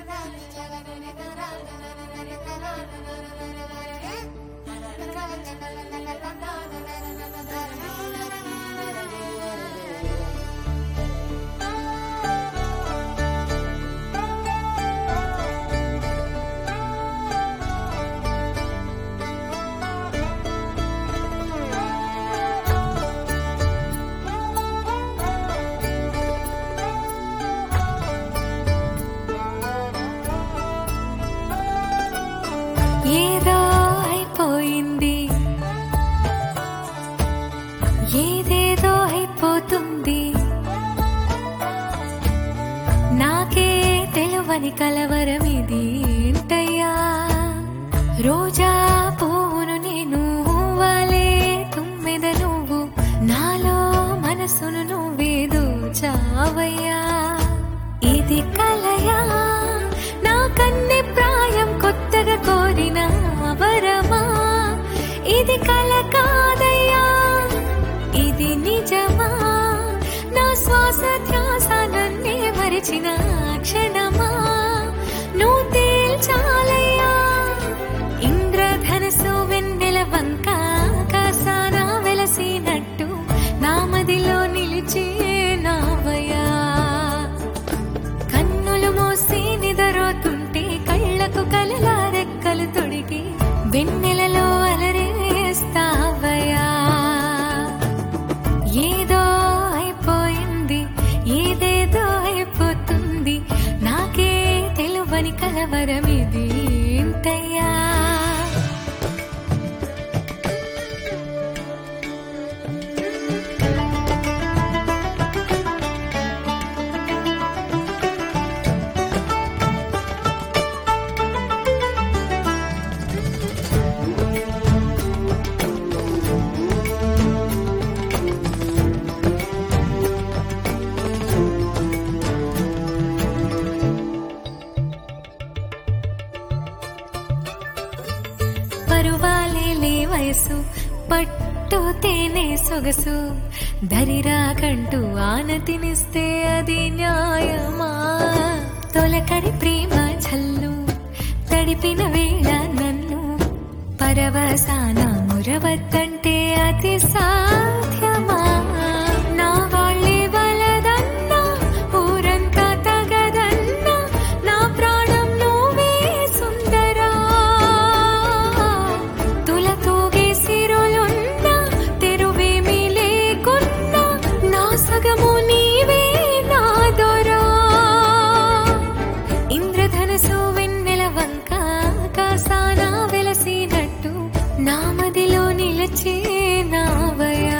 ఏదో అయిపోయింది ఏదేదో అయిపోతుంది నాకే తెలువని కలవరం ఇది ఏంటయ్యా రోజా పువ్వును నేను వాలే తుమ్మెద నువ్వు నాలో మనసును నువ్వేదో చావయ్యా ఇది కలయా నా కన్నె ప్రాయం కొత్తగా కోరిన వరమా ఇది కల కాదయ్యా ఇది నిజమా నా శ్వాస ధ్యాస నన్నే మరిచిన క్షణమా నువ్వు తేల్చాలయ్యా ఇంద్రధనసు వెన్నెల వంక కాసాన వెలసినట్టు నా మదిలో నిలిచే నావయా కన్నులు మూసి నిదరోతుంటే కళ్ళకు కలలా రెక్కలు తొడిగి వెన్నెలలో అలరేస్తావయా ఏదో అయిపోయింది ఏదేదో అయిపోతుంది నాకే తెలువని కలవరం ఇది ఏంటయ్యా పరువాలే వయసు పట్టు తేనె సొగసు దరిరాకంటూ ఆనతినిస్తే అది న్యాయమా తొలకరి ప్రేమ జల్లు తడిపిన వేళ నన్ను పరవసాన మురవద్దంటే అతి సాధ్యమా నా వాళ్ళే వలదన్నా ఊరంతా తగదన్నా నా ప్రాణం నువ్వే సుందరా తులతూగే సిరులున్నా తెరువేమీ లేకున్నా నా సగము నీవే నా దొరా ఇంద్రధనసు వెన్నెల వంక కాసాన వెలసినట్టు నా మదిలో నిలచే నావయా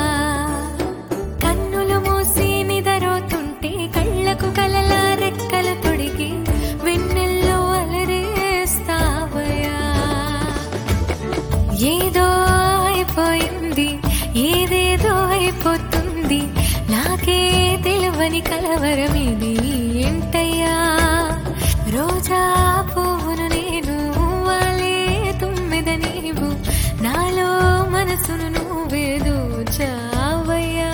కన్నులు మూసి నిదరోతుంటే కళ్ళకు కలల రెక్కల తొడిగి వెన్నెల్లో అలరేస్తావయా ఏదో అయిపోయింది ఏదేదో అయిపోతుంది నాకే తెలువని కలవరం ఇది ఏంటయ్యా రోజా పువ్వును నేను వాలే తుమ్మెద నీవు నాలో మనసును నువ్వేదో చావయ్యా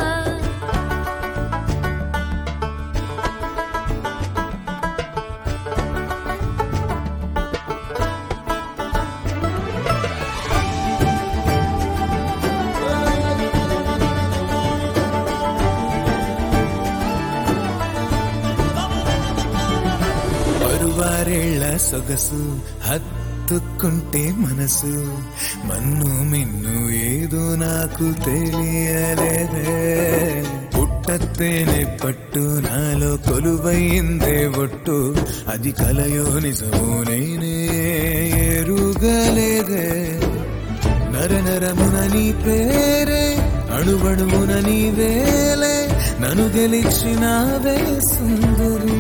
పరువారేళ్ల సొగసు హత్తుకుంటే మనసు మన్ను మిన్ను ఏదో నాకు తెలియలేదే పుట్టత్తేనే పట్టు నాలో కొలువైందే ఒట్టు అది కలయో నిజమో నేనే ఎరుగలేదే నర నరమున నీ పేరే అణువణువున నీ వేలే నన్ను గెలిచినావే సుందరి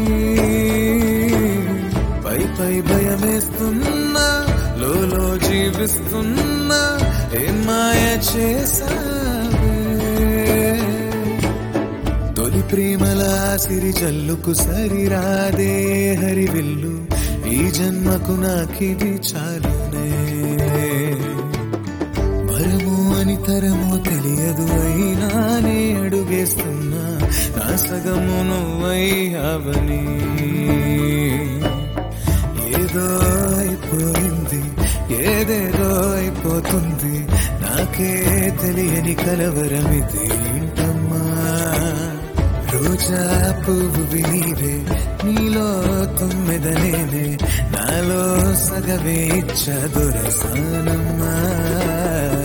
పై పై భయమేస్తున్నా లోలో జీవిస్తున్నా ఏం మాయ చేసావే తొలి ప్రేమల సిరి జల్లుకు సరిరాదే హరివిల్లు ఈ జన్మకు నాకిది చాలునే వరము అని తరము తెలియదు అయినానే అడుగేస్తున్నా నా సగము నువ్వయ్యావని అయిపోతుంది నాకే తెలియని కలవరమిది ఏంటమ్మా రోజా పువ్వు వినీరే నీలో తొమ్మిదనేనే నాలో సగవే ఇచ్చ దొరసానమ్మా